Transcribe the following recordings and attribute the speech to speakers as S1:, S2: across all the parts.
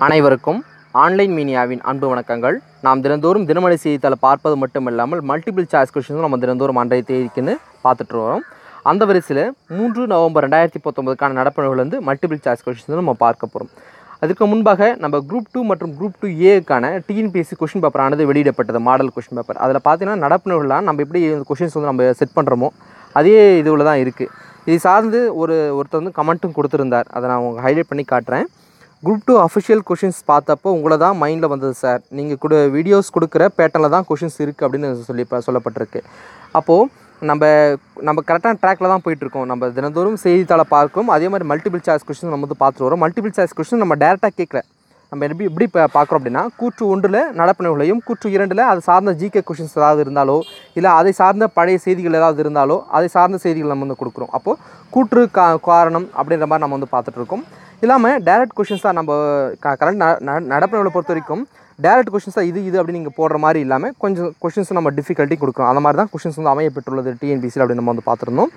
S1: அனைவருக்கும் ஆன்லைன் மீடியாவின் அன்பு வணக்கங்கள் நாம் தினந்தோறும் தினமணி செய்தித்தாளை பார்ப்பது மட்டுமில்லாமல் மல்டிபிள் சாய்ஸ் கொஷின்ஸும் நம்ம தினந்தோறும் அன்றைய தேதிக்குன்னு பார்த்துட்டு வரோம் அந்த வரிசையில் மூன்று நவம்பர் ரெண்டாயிரத்தி பத்தொன்பதுக்கான நடப்புகள் வந்து மல்டிபிள் சாய்ஸ் கொஷின்ஸ் நம்ம பார்க்க போகிறோம் அதுக்கு முன்பாக நம்ம குரூப் டூ மற்றும் குரூப் டூ ஏக்கான டிஎன்பிஎஸ்சி கொஷின் பேப்பரானது வெளியிடப்பட்டது மாடல் கொஷின் பேப்பர் அதில் பார்த்தீங்கன்னா நடப்புகள்லாம் நம்ம எப்படி இந்த கொஷின்ஸ் வந்து நம்ம செட் பண்ணுறோமோ அதே இதுவில் தான் இருக்குது இது சார்ந்து ஒரு ஒருத்தர் வந்து கமெண்ட்டும் கொடுத்துருந்தார் அதை நான் உங்களுக்கு ஹைலைட் பண்ணி காட்டுறேன் குரூப் டூ அஃபிஷியல் கொஷின்ஸ் பார்த்தப்போ உங்களை தான் மைண்டில் வந்தது சார் நீங்கள் கொடு வீடியோஸ் கொடுக்குற பேட்டர்னில் தான் கொஷின்ஸ் இருக்குது அப்படின்னு சொல்லி இப்போ சொல்லப்பட்டிருக்கு அப்போது நம்ம நம்ம கரெக்டான ட்ராக்கில் தான் போயிட்டுருக்கோம் நம்ம தினந்தோறும் செய்தித்தாளை பார்க்கிறோம் அதே மாதிரி மல்டிபிள் சாய்ஸ் கொஷின் நம்ம வந்து பார்த்துட்டு வரோம் மல்டிபிள் சாய்ஸ் கொஷின் நம்ம டேரெக்டாக கேட்கல நம்ம எப்படி எப்படி இப்போ பார்க்குறோம் அப்படின்னா கூற்று ஒன்றில் நடப்பினர்களையும் கூற்று இரண்டில் அது சார்ந்த ஜிகே கொஷின்ஸ் ஏதாவது இருந்தாலோ இல்லை அதை சார்ந்த பழைய செய்திகள் ஏதாவது இருந்தாலோ அதை சார்ந்த செய்திகள் நம்ம வந்து கொடுக்குறோம் அப்போது கூற்று கா காரணம் அப்படின்ற மாதிரி நம்ம வந்து பார்த்துட்ருக்கோம் இல்லாமல் டேரக்ட் கொஷின்ஸ் தான் நம்ம க கரண்ட் நடப்பினர்களை பொறுத்த வரைக்கும் டேரக்ட் கொஷின்ஸ் தான் இது இது அப்படின்னு நீங்கள் போடுற மாதிரி இல்லாமல் கொஞ்சம் கொஷின்ஸ் நம்ம டிஃபிகல்ட்டி கொடுக்குறோம் அந்த மாதிரி தான் கொஷின்ஸ் வந்து அமையப்பட்டுள்ளது டிஎன்பிசியில் அப்படின்னு நம்ம வந்து பார்த்துருந்தோம்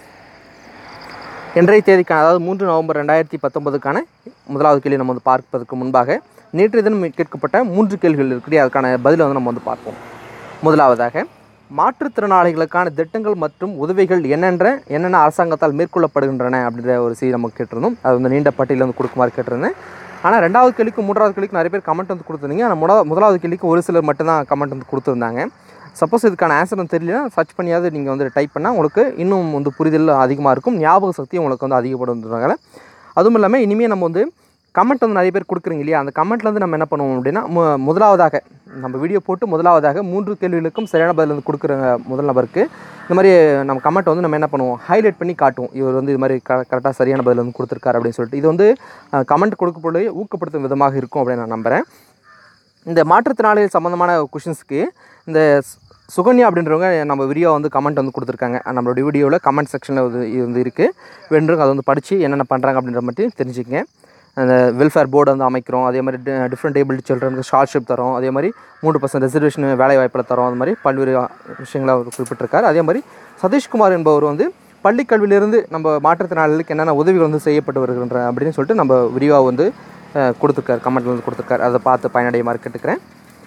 S1: இன்றைய தேதிக்கான அதாவது மூன்று நவம்பர் ரெண்டாயிரத்தி பத்தொன்பதுக்கான முதலாவது கேள்வி நம்ம வந்து பார்ப்பதற்கு முன்பாக நேற்றைய தினம் கேட்கப்பட்ட மூன்று கேள்விகள் இருக்குது அதுக்கான பதிலை வந்து நம்ம வந்து பார்ப்போம் முதலாவதாக மாற்றுத்திறனாளிகளுக்கான திட்டங்கள் மற்றும் உதவிகள் என்னென்ற என்னென்ன அரசாங்கத்தால் மேற்கொள்ளப்படுகின்றன அப்படின்ற ஒரு செய்தி நம்ம கேட்டிருந்தோம் அது வந்து நீண்ட பட்டியலில் வந்து கொடுக்குமாறு கேட்டிருந்தேன் ஆனால் ரெண்டாவது கேள்விக்கு மூன்றாவது கேள்விக்கு நிறைய பேர் கமெண்ட் வந்து கொடுத்துருந்தீங்க ஆனால் முத முதலாவது கேள்விக்கு ஒரு சிலர் மட்டும்தான் கமெண்ட் வந்து கொடுத்துருந்தாங்க சப்போஸ் இதுக்கான ஆன்சர் வந்து தெரியலனா சர்ச் பண்ணியாவது நீங்கள் வந்து டைப் பண்ணால் உங்களுக்கு இன்னும் வந்து புரிதல் அதிகமாக இருக்கும் ஞாபக சக்தி உங்களுக்கு வந்து அதிகப்படுறதுனால அதுவும் இல்லாமல் இனிமேல் நம்ம வந்து கமெண்ட் வந்து நிறைய பேர் கொடுக்குறீங்க இல்லையா அந்த கமெண்ட்ல வந்து நம்ம என்ன பண்ணுவோம் அப்படின்னா மு முதலாவதாக நம்ம வீடியோ போட்டு முதலாவதாக மூன்று கேள்விகளுக்கும் சரியான பதில் வந்து கொடுக்குற முதல் நபருக்கு இந்த மாதிரி நம்ம கமெண்ட் வந்து நம்ம என்ன பண்ணுவோம் ஹைலைட் பண்ணி காட்டுவோம் இவர் வந்து இது மாதிரி க கரெக்டாக சரியான பதில் வந்து கொடுத்துருக்காரு அப்படின்னு சொல்லிட்டு இது வந்து கமெண்ட் கொடுக்கப்பட்டு ஊக்கப்படுத்தும் விதமாக இருக்கும் அப்படின்னு நான் நம்புகிறேன் இந்த மாற்றுத்திறனாளிகள் சம்மந்தமான கொஷின்ஸ்க்கு இந்த சு- சுகன்யா அப்படின்றவங்க நம்ம வீடியோ வந்து கமெண்ட் வந்து கொடுத்துருக்காங்க நம்மளோட வீடியோவில் கமெண்ட் செக்ஷனில் இது இது வந்து இருக்குது வேண்டுங்க அதை வந்து படித்து என்னென்ன பண்ணுறாங்க அப்படின்ற மட்டும் தெரிஞ்சுக்கங்க அந்த வெல்ஃபேர் போர்டு வந்து அமைக்கிறோம் அதே மாதிரி டிஃப்ரெண்ட் டேபிள் சில்ட்ரனுக்கு ஸ்காலர்ஷிப் தரோம் அதே மாதிரி மூணு பர்சன்ட் ரிசர்வேஷன் வேலை வாய்ப்பில் தரோம் அது மாதிரி பல்வேறு விஷயங்களை அவர் குறிப்பிட்டிருக்காரு அதே மாதிரி சதீஷ்குமார் என்பவர் வந்து பள்ளிக் கல்வியிலிருந்து நம்ம மாற்றுத்திறனாளிகளுக்கு என்னென்ன உதவிகள் வந்து செய்யப்பட்டு வருகின்ற அப்படின்னு சொல்லிட்டு நம்ம விரிவாக வந்து அஹ், கொடுத்துருக்காரு கமெண்ட்ல வந்து கொடுத்துருக்காரு அதை பார்த்து பயனடையுமாறு கேட்டுக்கிறேன்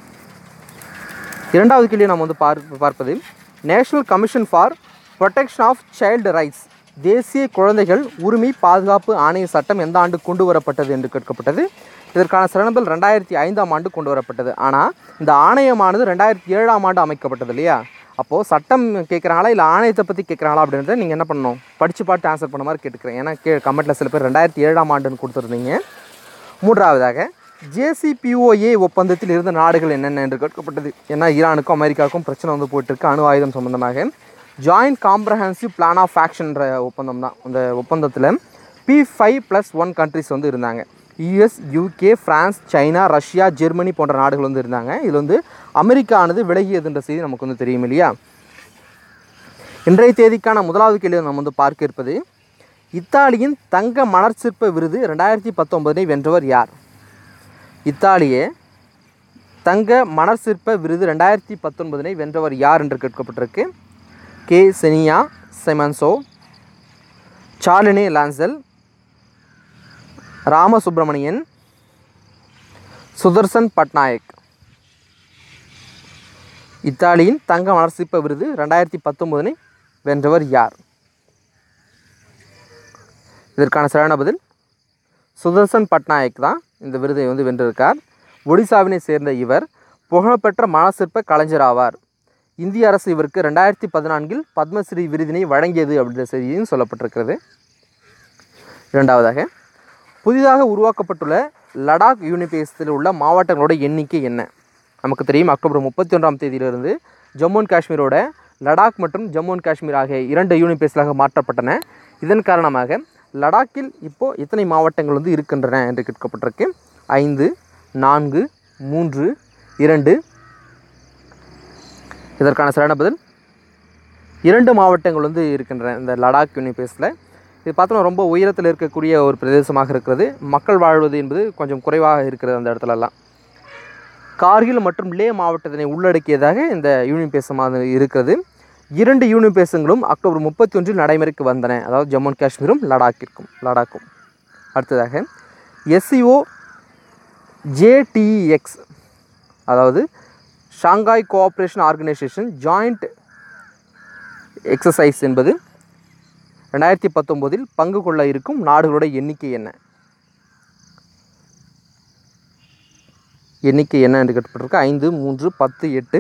S1: இரண்டாவது கேள்வி நாம் வந்து பார் பார்ப்பது national commission for protection of child rights தேசிய குழந்தைகள் உரிமை பாதுகாப்பு ஆணைய சட்டம் எந்த ஆண்டு கொண்டு வரப்பட்டது என்று கேட்கப்பட்டது இதற்கான சிறந்தல் ரெண்டாயிரத்தி ஐந்தாம் ஆண்டு கொண்டு வரப்பட்டது ஆனால் இந்த ஆணையமானது ரெண்டாயிரத்தி ஏழாம் ஆண்டு அமைக்கப்பட்டது இல்லையா அப்போது சட்டம் கேட்குறாங்களா இல்லை ஆணையத்தை பற்றி கேட்குறாங்களா அப்படின்றத நீங்கள் என்ன பண்ணணும் படித்து பாட்டு ஆன்சர் பண்ண மாதிரி கேட்டுக்கிறேன் ஏன்னா கே கமெண்ட்டில் சில பேர் ரெண்டாயிரத்தி ஏழாம் ஆண்டுன்னு கொடுத்துருந்தீங்க மூன்றாவதாக ஜேசிபிஓஏ ஒப்பந்தத்தில் இருந்த நாடுகள் என்னென்ன என்று கேட்கப்பட்டது ஏன்னா ஈரானுக்கும் அமெரிக்காவுக்கும் பிரச்சனை வந்து போயிட்டுருக்கு அணு ஆயுதம் சம்பந்தமாக ஜாயிண்ட் காம்ப்ரஹென்சிவ் பிளான் ஆஃப் ஆக்ஷன்ற ஒப்பந்தம் தான் அந்த ஒப்பந்தத்தில் P five plus one countries வந்து இருந்தாங்க US UK France China Russia Germany போன்ற நாடுகள் வந்து இருந்தாங்க இதில் வந்து அமெரிக்கானது விலகியதுன்ற செய்தி நமக்கு வந்து தெரியும் இல்லையா இன்றைய தேதிக்கான முதலாவது கேள்வி நம்ம வந்து பார்க்க இருப்பது இத்தாலியின் தங்க மலர் சிற்ப விருது ரெண்டாயிரத்தி பத்தொன்பதினை வென்றவர் யார் இத்தாலிய தங்க மணர் சிற்ப விருது ரெண்டாயிரத்தி பத்தொன்பதினை வென்றவர் யார் என்று கேட்கப்பட்டிருக்கு கே செனியா செமன்சோ சார்லினி லான்சல் ராமசுப்ரமணியன் சுதர்சன் பட்நாயக் இத்தாலியின் தங்க மலர் சிற்ப விருது ரெண்டாயிரத்தி பத்தொன்பதினை வென்றவர் யார் இதற்கான சரியான பதில் சுதர்சன் பட்நாயக் தான் இந்த விருதை வந்து வென்றிருக்கார் ஒடிசாவினை சேர்ந்த இவர் புகழ்பெற்ற மனசிற்ப கலைஞர் ஆவார் இந்திய அரசு இவருக்கு ரெண்டாயிரத்தி பதினான்கில் பத்மஸ்ரீ விருதினை வழங்கியது அப்படின்ற செய்தியும் சொல்லப்பட்டிருக்கிறது இரண்டாவதாக புதிதாக உருவாக்கப்பட்டுள்ள லடாக் யூனிபேசத்தில் உள்ள மாவட்டங்களோட எண்ணிக்கை என்ன நமக்கு தெரியும் அக்டோபர் முப்பத்தி ஒன்றாம் தேதியிலிருந்து ஜம்மு அண்ட் காஷ்மீரோட லடாக் மற்றும் ஜம்மு அண்ட் காஷ்மீர் ஆகிய இரண்டு யூனிபேஸ்களாக மாற்றப்பட்டன இதன் காரணமாக லடாக்கில் இப்போது எத்தனை மாவட்டங்கள் வந்து இருக்கின்றன என்று கேட்கப்பட்டிருக்கு ஐந்து நான்கு மூன்று இரண்டு இதற்கான சரியான பதில் இரண்டு மாவட்டங்கள் வந்து இருக்கின்றன இந்த லடாக் யூனிபேஸில் இது பார்த்தோம்னா ரொம்ப உயரத்தில் இருக்கக்கூடிய ஒரு பிரதேசமாக இருக்கிறது மக்கள் வாழ்வது என்பது கொஞ்சம் குறைவாக இருக்கிறது அந்த இடத்துலலாம் கார்கில் மற்றும் லே மாவட்டத்தினை உள்ளடக்கியதாக இந்த யூனியன் பேசமாக இருக்கிறது இரண்டு யூனியன் பேசங்களும் அக்டோபர் முப்பத்தி ஒன்றில் நடைமுறைக்கு வந்தன அதாவது ஜம்மு அண்ட் காஷ்மீரும் லடாக்கிற்கும் லடாக்கும் அடுத்ததாக எஸ்சிஓ ஜேடிஎக்ஸ் அதாவது Shanghai cooperation organisation joint exercise என்பது ரெண்டாயிரத்தி பத்தொம்போதில் பங்கு கொள்ள இருக்கும் நாடுகளோட எண்ணிக்கை என்ன எண்ணிக்கை என்ன என்று கேட்கப்பட்டிருக்கு ஐந்து மூன்று பத்து எட்டு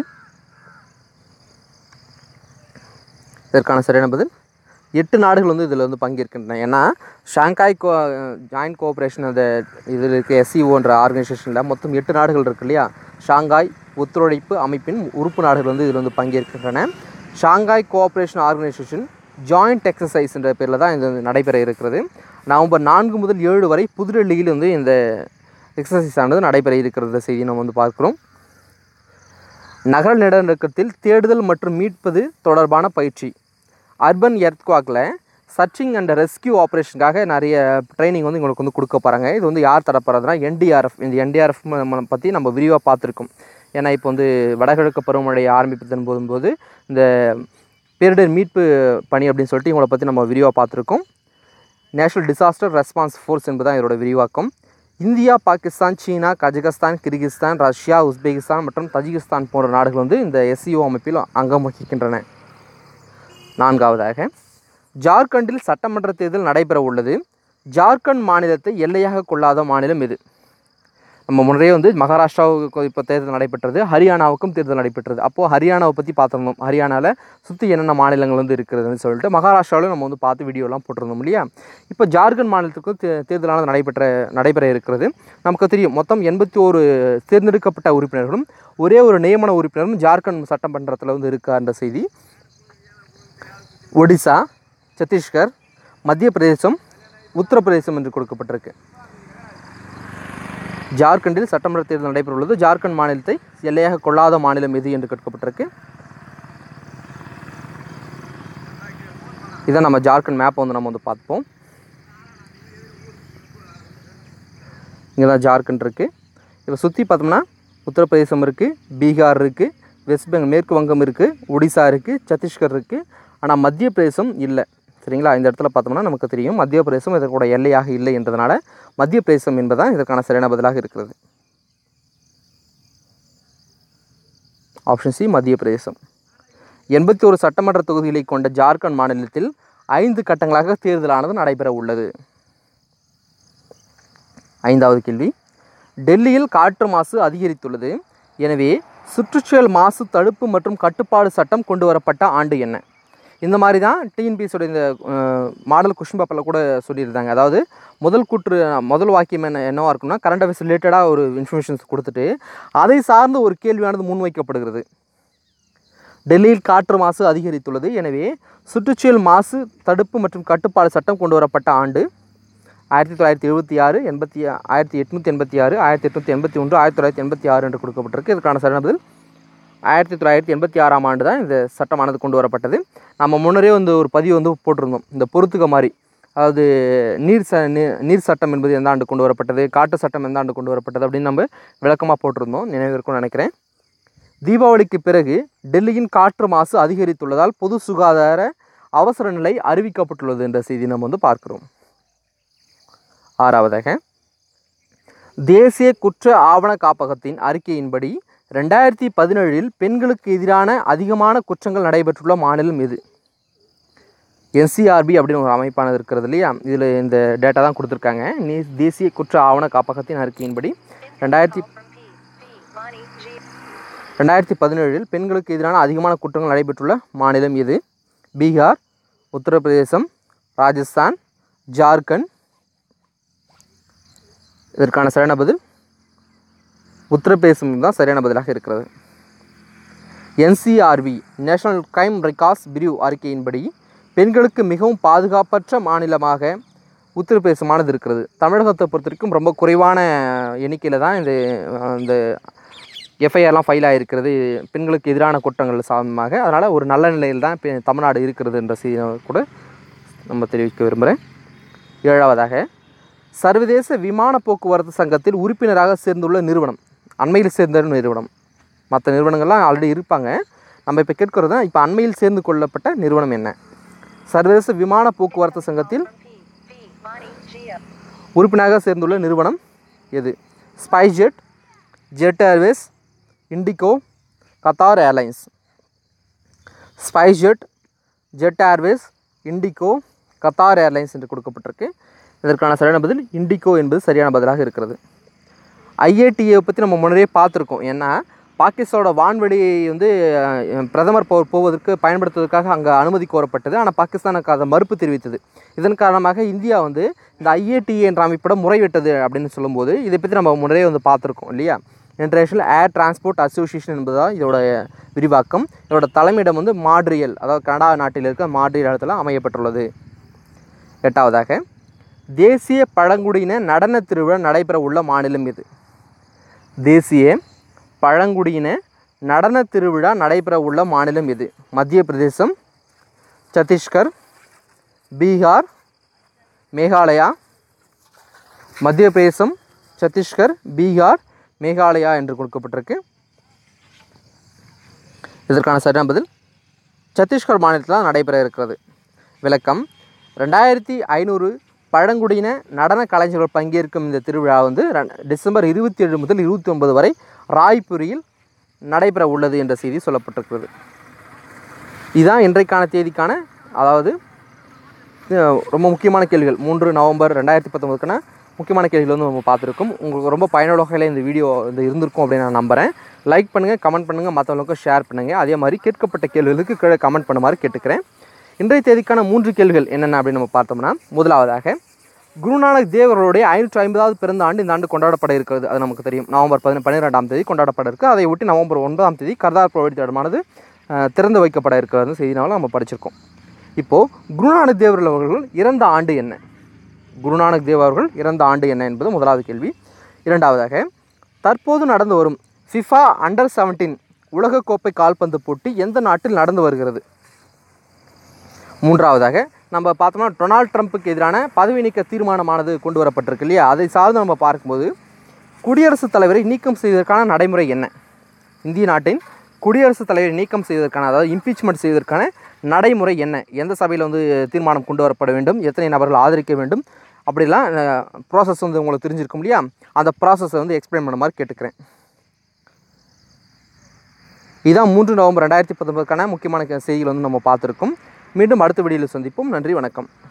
S1: இதற்கான சரியான பதில் எட்டு நாடுகள் வந்து இதில் வந்து பங்கேற்கின்றன ஏன்னா ஷாங்காய் கோ ஜாயின்ட் கோஆப்ரேஷன் அந்த இதில் இருக்க எஸ்சிஓன்ற ஆர்கனைசேஷனில் மொத்தம் எட்டு நாடுகள் இருக்கு இல்லையா ஷாங்காய் ஒத்துழைப்பு அமைப்பின் உறுப்பு நாடுகள் வந்து இதில் வந்து பங்கேற்கின்றன Shanghai cooperation organisation joint exercise என்ற பேரில் தான் இது வந்து நடைபெற இருக்கிறது நவம்பர் நான்கு முதல் ஏழு வரை புதுடெல்லியில் வந்து இந்த எக்ஸசைஸ் ஆனது நடைபெற இருக்கிறத செய்தி நம்ம வந்து பார்க்குறோம் நகர நிலநடுக்கத்தில் தேடுதல் மற்றும் மீட்பது தொடர்பான பயிற்சி அர்பன் எர்த்குவாக்கில் சர்ச்சிங் அண்ட் ரெஸ்கியூ ஆப்ரேஷனுக்காக நிறைய ட்ரைனிங் வந்து உங்களுக்கு வந்து கொடுக்க போகிறாங்க இது வந்து யார் தரப்போகிறதுனா என்டிஆர்எஃப் இந்த என்டிஆர்எஃப் பற்றி நம்ம விரிவாக பார்த்துருக்கோம் ஏன்னா இப்போ வந்து வடகிழக்கு பருவமழை ஆரம்பிப்பதன் போதும்போது இந்த பேரிடர் மீட்பு பணி அப்படின்னு சொல்லிட்டு இவங்களை பற்றி நம்ம விரிவாக பார்த்துருக்கோம் நேஷனல் டிசாஸ்டர் ரெஸ்பான்ஸ் ஃபோர்ஸ் என்பதுதான் இதோட விரிவாக்கம் India Pakistan China Kazakhstan Kyrgyzstan Russia Uzbekistan மற்றும் தஜிகிஸ்தான் போன்ற நாடுகள் வந்து இந்த எஸ்சிஓ அமைப்பில் அங்கம் வகிக்கின்றன நான்காவதாக ஜார்க்கண்டில் சட்டமன்ற தேர்தல் நடைபெற உள்ளது ஜார்க்கண்ட் மாநிலத்தை எல்லையாக கொள்ளாத மாநிலம் எது நம்ம முன்னரே வந்து மகாராஷ்டிராவுக்கு இப்போ தேர்தல் நடைபெற்றது ஹரியானாவுக்கும் தேர்தல் நடைபெற்றது அப்போது ஹரியானாவை பற்றி பார்த்துருந்தோம் ஹரியானாவில் சுற்றி என்னென்ன மாநிலங்கள் வந்து இருக்கிறதுன்னு சொல்லிட்டு மகாராஷ்டிராவிலும் நம்ம வந்து பார்த்து வீடியோலாம் போட்டிருந்தோம் இல்லையா இப்போ ஜார்க்கண்ட் மாநிலத்துக்கு தே தேர்தலானது நடைபெற்ற நடைபெற இருக்கிறது நமக்கு தெரியும் மொத்தம் எண்பத்தி ஒரு தேர்ந்தெடுக்கப்பட்ட உறுப்பினர்களும் ஒரே ஒரு நியமன உறுப்பினரும் ஜார்க்கண்ட் சட்டமன்றத்தில் வந்து இருக்கான்ற செய்தி ஒடிசா சத்தீஸ்கர் மத்திய பிரதேசம் உத்தரப்பிரதேசம் என்று கொடுக்கப்பட்டிருக்கு ஜார்க்கண்டில் சட்டமன்ற தேர்தல் நடைபெற உள்ளது ஜார்க்கண்ட் மாநிலத்தை எல்லையாக கொள்ளாத மாநிலம் எது என்று கேட்கப்பட்டிருக்கு இதை நம்ம ஜார்க்கண்ட் மேப்பை வந்து நம்ம வந்து பார்ப்போம் இங்கே தான் ஜார்க்கண்ட் இருக்குது இப்போ சுற்றி பார்த்தோம்னா உத்தரப்பிரதேசம் இருக்குது பீகார் இருக்குது வெஸ்ட் பெங்கால் மேற்கு வங்கம் இருக்குது ஒடிசா இருக்குது சத்தீஸ்கர் இருக்குது ஆனால் மத்திய பிரதேசம் இல்லை சரிங்களா இந்த இடத்துல பார்த்தோம்னா நமக்கு தெரியும் மத்திய பிரதேசம் இதற்கூட எல்லையாக இல்லை என்றதுனால மத்திய பிரதேசம் என்பதுதான் இதற்கான சரியான பதிலாக இருக்கிறது ஆப்ஷன் சி மத்திய பிரதேசம் எண்பத்தி ஒரு சட்டமன்ற தொகுதிகளை கொண்ட ஜார்க்கண்ட் மாநிலத்தில் ஐந்து கட்டங்களாக தேர்தலானது நடைபெற உள்ளது ஐந்தாவது கேள்வி டெல்லியில் காற்று மாசு அதிகரித்துள்ளது எனவே சுற்றுச்சூழல் மாசு தடுப்பு மற்றும் கட்டுப்பாடு சட்டம் கொண்டு வரப்பட்ட ஆண்டு என்ன இந்த மாதிரி தான் டிஎன்பிஎஸோட இந்த மாடல் கொஷின் பேப்பரில் கூட சொல்லியிருந்தாங்க அதாவது முதல் கூற்று முதல் வாக்கியம் என்ன என்னவாக இருக்கும்னா கரண்ட் அஃபேர்ஸ் ரிலேட்டடாக ஒரு இன்ஃபர்மேஷன்ஸ் கொடுத்துட்டு அதை சார்ந்த ஒரு கேள்வியானது முன்வைக்கப்படுகிறது டெல்லியில் காற்று மாசு அதிகரித்துள்ளது எனவே சுற்றுச்சூழல் மாசு தடுப்பு மற்றும் கட்டுப்பாடு சட்டம் கொண்டு வரப்பட்ட ஆண்டு ஆயிரத்தி தொள்ளாயிரத்தி எழுபத்தி ஆறு எண்பத்தி ஆயிரத்தி எட்நூற்றி எண்பத்தி ஆறு ஆயிரத்தி எட்நூற்றி எண்பத்தி ஒன்று ஆயிரத்தி தொள்ளாயிரத்தி எண்பத்தி ஆறு என்று கொடுக்கப்பட்டிருக்கு இதற்கான சரியான பதில் ஆயிரத்தி தொள்ளாயிரத்தி எண்பத்தி ஆறாம் ஆண்டு தான் இந்த சட்டமானது கொண்டு வரப்பட்டது நம்ம முன்னரே வந்து ஒரு பதிவு வந்து போட்டிருந்தோம் இந்த பொறுத்துக்க மாதிரி அதாவது நீர் ச நீ- நீர் சட்டம் என்பது எந்த ஆண்டு கொண்டு வரப்பட்டது காட்டு சட்டம் எந்த ஆண்டு கொண்டு வரப்பட்டது அப்படின்னு நம்ம விளக்கமாக போட்டிருந்தோம் நினைவு இருக்கும்னு நினைக்கிறேன் தீபாவளிக்கு பிறகு டெல்லியின் காற்று மாசு அதிகரித்துள்ளதால் பொது சுகாதார அவசர நிலை அறிவிக்கப்பட்டுள்ளது என்ற செய்தி நம்ம வந்து பார்க்கிறோம் ஆறாவதாக தேசிய குற்ற ஆவண காப்பகத்தின் அறிக்கையின்படி ரெண்டாயிரத்தி பதினேழில் பெண்களுக்கு எதிரான அதிகமான குற்றங்கள் நடைபெற்றுள்ள மாநிலம் எது என்சிஆர்பி அப்படின்னு ஒரு அமைப்பானது இருக்கிறது இல்லையா இதில் இந்த டேட்டா தான் கொடுத்துருக்காங்க நீ தேசிய குற்ற ஆவண காப்பகத்தின் அறிக்கையின்படி ரெண்டாயிரத்தி ரெண்டாயிரத்தி பதினேழில் பெண்களுக்கு எதிரான அதிகமான குற்றங்கள் நடைபெற்றுள்ள மாநிலம் எது பீகார் உத்தரப்பிரதேசம் ராஜஸ்தான் ஜார்க்கண்ட் இதற்கான சரியான பதில் உத்தரப்பிரதேசம் தான் சரியான பதிலாக இருக்கிறது என்சிஆர்பி நேஷனல் கிரைம் ரெக்கார்ட்ஸ் பிரிவு அறிக்கையின்படி பெண்களுக்கு மிகவும் பாதுகாப்பற்ற மாநிலமாக உத்தரப்பிரதேசமானது இருக்கிறது தமிழகத்தை பொறுத்த வரைக்கும் ரொம்ப குறைவான எண்ணிக்கையில் தான் இந்த அஹ், இந்த எஃப்ஐஆர்லாம் ஃபைல் ஆகிருக்கிறது பெண்களுக்கு எதிரான குற்றங்கள் சாதமாக அதனால் ஒரு நல்ல நிலையில் தான் இப்போ தமிழ்நாடு இருக்கிறது என்ற செய்தி கூட நம்ம தெரிவிக்க விரும்புகிறேன் ஏழாவதாக சர்வதேச விமான போக்குவரத்து சங்கத்தில் உறுப்பினராக சேர்ந்துள்ள நிறுவனம் அண்மையில் சேர்ந்த நிறுவனம் மற்ற நிறுவனங்கள்லாம் ஆல்ரெடி இருப்பாங்க நம்ம இப்போ கேட்கறது தான் இப்போ அண்மையில் சேர்ந்து கொள்ளப்பட்ட நிறுவனம் என்ன சர்வதேச விமான போக்குவரத்து சங்கத்தில் உறுப்பினராக சேர்ந்துள்ள நிறுவனம் எது SpiceJet Jet Airways IndiGo Qatar Airlines SpiceJet Jet Airways IndiGo Qatar Airlines என்று கொடுக்கப்பட்டிருக்கு இதற்கான சரியான பதில் இண்டிகோ என்பது சரியான பதிலாக இருக்கிறது ஐஏடிஏ பற்றி நம்ம முன்னரே பார்த்துருக்கோம் ஏன்னா பாகிஸ்தானோட வான்வெளியை வந்து அஹ், பிரதமர் போ போவதற்கு பயன்படுத்துவதற்காக அங்கே அனுமதி கோரப்பட்டது ஆனால் பாகிஸ்தானுக்கு அதை மறுப்பு தெரிவித்தது இதன் காரணமாக இந்தியா வந்து இந்த ஐஏடிஏ என்ற அமைப்பிடம் முறையிட்டது அப்படின்னு சொல்லும்போது இதை பற்றி நம்ம முன்னரே வந்து பார்த்துருக்கோம் இல்லையா இன்டர்நேஷனல் ஏர் டிரான்ஸ்போர்ட் அசோசியேஷன் என்பதுதான் இதோட விரிவாக்கம் இதோட தலைமையிடம் வந்து மாட்ரியல் அதாவது கனடா நாட்டில் இருக்க மாட்ரியல் இடத்துல அமையப்பட்டுள்ளது எட்டாவதாக தேசிய பழங்குடியின நடன திருவிழா நடைபெற உள்ள மாநிலம் இது தேசிய பழங்குடியின நடன திருவிழா நடைபெற உள்ள மாநிலம் இது மத்திய பிரதேசம் சத்தீஸ்கர் பீகார் மேகாலயா மத்திய பிரதேசம் சத்தீஸ்கர் பீகார் மேகாலயா என்று கொடுக்கப்பட்டிருக்கு இதற்கான சரியான பதில் சத்தீஸ்கர் மாநிலத்தில் தான் நடைபெற இருக்கிறது விளக்கம் ரெண்டாயிரத்தி ஐநூறு பழங்குடியின நடன கலைஞர்கள் பங்கேற்கும் இந்த திருவிழா வந்து ரெ- டிசம்பர் இருபத்தி ஏழு முதல் இருபத்தி ஒன்பது வரை ராய்புரியில் நடைபெற உள்ளது என்ற செய்தி சொல்லப்பட்டிருக்கிறது இதுதான் இன்றைக்கான தேதிக்கான அதாவது அஹ், ரொம்ப முக்கியமான கேள்விகள் மூன்று நவம்பர் ரெண்டாயிரத்தி பத்தொம்பதுக்கான முக்கியமான கேள்விகள் வந்து நம்ம பார்த்துருக்கோம் உங்களுக்கு ரொம்ப பயனுள்ள வகையில் இந்த வீடியோ வந்து இருந்திருக்கும் அப்படின்னு நான் நம்புகிறேன் லைக் பண்ணுங்கள் கமெண்ட் பண்ணுங்கள் மற்றவங்களுக்கும் ஷேர் பண்ணுங்கள் அதே மாதிரி கேட்கப்பட்ட கேள்விகளுக்கு கீழே கமெண்ட் பண்ணுமாறு கேட்டுக்கிறேன் இன்றைய தேதிக்கான மூன்று கேள்விகள் என்னென்ன அப்படின்னு நம்ம பார்த்தோம்னா முதலாவதாக குருநானக் தேவ் அவர்களுடைய ஐநூற்றி ஐம்பதாவது பிறந்த ஆண்டு இந்த ஆண்டு கொண்டாடப்பட இருக்கிறது அது நமக்கு தெரியும் நவம்பர் பதின பன்னிரெண்டாம் தேதி கொண்டாடப்பட இருக்கு அதை ஒட்டி நவம்பர் ஒன்பதாம் தேதி கர்தார்புர் வழித்தடமானது அஹ், திறந்து வைக்கப்பட இருக்கிறது செய்தினால நம்ம படிச்சிருக்கோம் இப்போது குருநானக் தேவர்கள் அவர்கள் இறந்த ஆண்டு என்ன குருநானக் தேவ் அவர்கள் இறந்த ஆண்டு என்ன என்பது முதலாவது கேள்வி இரண்டாவதாக தற்போது நடந்து வரும் ஃபிஃபா அண்டர் செவன்டீன் உலகக்கோப்பை கால்பந்து போட்டி எந்த நாட்டில் நடந்து வருகிறது மூன்றாவதாக நம்ம பார்த்தோம்னா டொனால்ட் ட்ரம்ப்புக்கு எதிரான பதவி நீக்க தீர்மானமானது கொண்டு வரப்பட்டிருக்கு இல்லையா அதை சார்ந்து நம்ம பார்க்கும்போது குடியரசுத் தலைவரை நீக்கம் செய்வதற்கான நடைமுறை என்ன இந்திய நாட்டின் குடியரசுத் தலைவரை நீக்கம் செய்வதற்கான அதாவது இம்பீச்மெண்ட் செய்வதற்கான நடைமுறை என்ன எந்த சபையில் வந்து தீர்மானம் கொண்டு வரப்பட வேண்டும் எத்தனை நபர்கள் ஆதரிக்க வேண்டும் அப்படிலாம் ப்ராசஸ் வந்து உங்களுக்கு தெரிஞ்சிருக்கும் இல்லையா அந்த ப்ராசஸை வந்து எக்ஸ்பிளைன் பண்ண மாதிரி கேட்டுக்கிறேன் இதான் மூன்று நவம்பர் ரெண்டாயிரத்தி பத்தொன்பதுக்கான முக்கியமான செய்திகள் வந்து நம்ம பார்த்துருக்கோம் மீண்டும் அடுத்த வீடியோவில் சந்திப்போம் நன்றி வணக்கம்